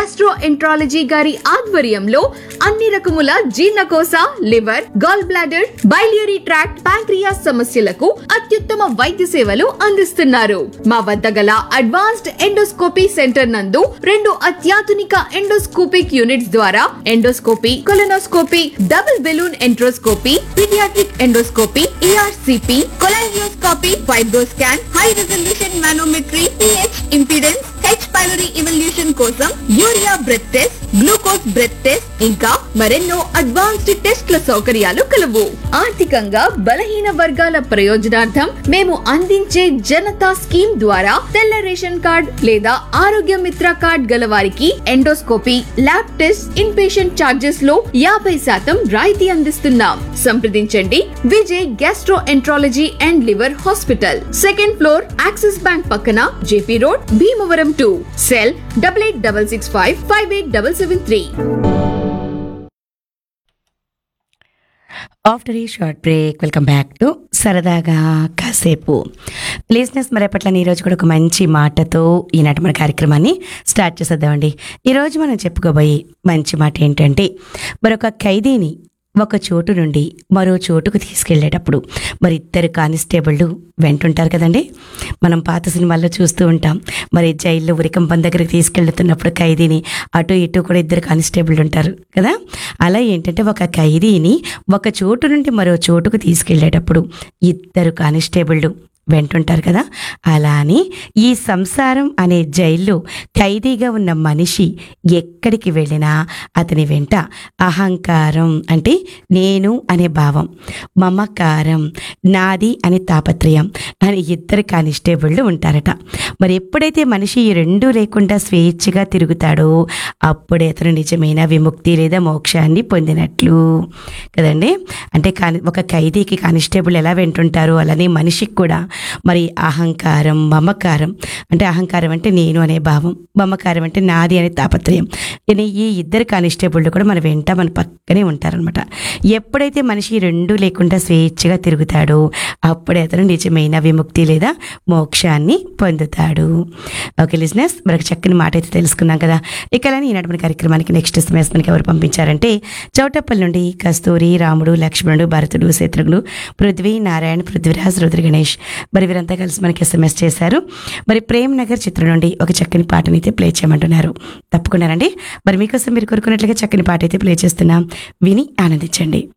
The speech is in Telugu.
గ్యాస్ట్రో ఎంట్రాలజీ గారి ఆధ్వర్యంలో అన్ని రకముల జీర్ణకోశ liver gall bladder biliary tract pancreas సమస్యలకు అత్యుత్తమ వైద్య సేవలు అందిస్తున్నారు మా వద్ద గల అడ్వాన్స్డ్ ఎండోస్కోపీ సెంటర్ నందు రెండు అత్యాధునిక ఎండోస్కోపిక్ యూనిట్స్ ద్వారా endoscopy colonoscopy double balloon enteroscopy paediatric endoscopy ERCP cholangioscopy FibroScan high resolution manometry pH impedance H pylori evaluation కోసం urea breath test glucose breath test ఇంకా మరెన్నో అడ్వాన్స్డ్ టెస్ట్ల సౌకర్యాలు కలవు ఆర్థికంగా బలహీన వర్గాల ప్రయోజనార్థం మేము అందించే జనతా స్కీమ్ ద్వారా తెల్ల రేషన్ కార్డ్ లేదా ఆరోగ్య మిత్ర కార్డ్ గల వారికి endoscopy lab test inpatient charges లో యాభై శాతం రాయితీ అందిస్తున్నాం సంప్రదించండి Vijay gastroenterology and liver hospital second floor Axis bank పక్కన JP road Bhimavaram two cell double eight double six five five eight double seven three after ఈ short break welcome back to సరదాగా కాసేపు లిజినెస్ మరేపట్లని ఈరోజు కూడా ఒక మంచి మాటతో ఈనాటి మన కార్యక్రమాన్ని స్టార్ట్ చేసేద్దామండి ఈరోజు మనం చెప్పుకోబోయే మంచి మాట ఏంటంటే మరొక ఖైదీని ఒక చోటు నుండి మరో చోటుకు తీసుకెళ్లేటప్పుడు మరి ఇద్దరు కానిస్టేబుళ్ళు వెంటుంటారు కదండి మనం పాత సినిమాల్లో చూస్తూ ఉంటాం మరి జైల్లో ఉరికంపం దగ్గరికి తీసుకెళ్తున్నప్పుడు ఖైదీని అటు ఇటు కూడా ఇద్దరు కానిస్టేబుల్ ఉంటారు కదా అలా ఏంటంటే ఒక ఖైదీని ఒక చోటు నుండి మరో చోటుకు తీసుకెళ్లేటప్పుడు ఇద్దరు కానిస్టేబుళ్ళు వెంటుంటారు కదా అలా అని ఈ సంసారం అనే జైల్లో ఖైదీగా ఉన్న మనిషి ఎక్కడికి వెళ్ళినా అతని వెంట అహంకారం అంటే నేను అనే భావం మమకారం నాది అనే తాపత్రయం అని ఇద్దరు కానిస్టేబుళ్ళు ఉంటారట మరి ఎప్పుడైతే మనిషి ఈ రెండూ లేకుండా స్వేచ్ఛగా తిరుగుతాడో అప్పుడే అతను నిజమైన విముక్తి లేదా మోక్షాన్ని పొందినట్లు కదండి అంటే కాని ఒక ఖైదీకి కానిస్టేబుల్ ఎలా వెంటుంటారు అలానే మనిషికి కూడా మరి అహంకారం మమకారం అంటే అహంకారం అంటే నేను అనే భావం మమకారం అంటే నాది అనే తాపత్రయం కానీ ఈ ఇద్దరు కానిస్టేబుల్ కూడా మన వెంట మన పక్కనే ఉంటారనమాట ఎప్పుడైతే మనిషి ఈ రెండూ లేకుండా స్వేచ్ఛగా తిరుగుతాడో అప్పుడే అతను నిజమైన విముక్తి లేదా మోక్షాన్ని పొందుతాడు ఓకే లిజినెస్ మరొక చక్కని మాట అయితే తెలుసుకున్నాం కదా ఇక అలానే ఈనాటి మన కార్యక్రమానికి నెక్స్ట్ ఎస్ఎంఎస్ మనకి ఎవరు పంపించారంటే చౌటప్పల్ నుండి కస్తూరి రాముడు లక్ష్మణుడు భరతుడు శత్రుఘ్నుడు పృథ్వీ నారాయణ పృథ్వీరాజ్ రుద్ర గణేష్ మరి వీరంతా కలిసి మనకి ఎస్ఎంఎస్ చేశారు మరి ప్రేమ్ నగర్ చిత్రం నుండి ఒక చక్కని పాటని అయితే ప్లే చేయమంటున్నారు తప్పకుండానండి మరి మీకోసం మీరు కోరుకున్నట్లుగా చక్కని పాట అయితే ప్లే చేస్తున్నాం విని ఆనందించండి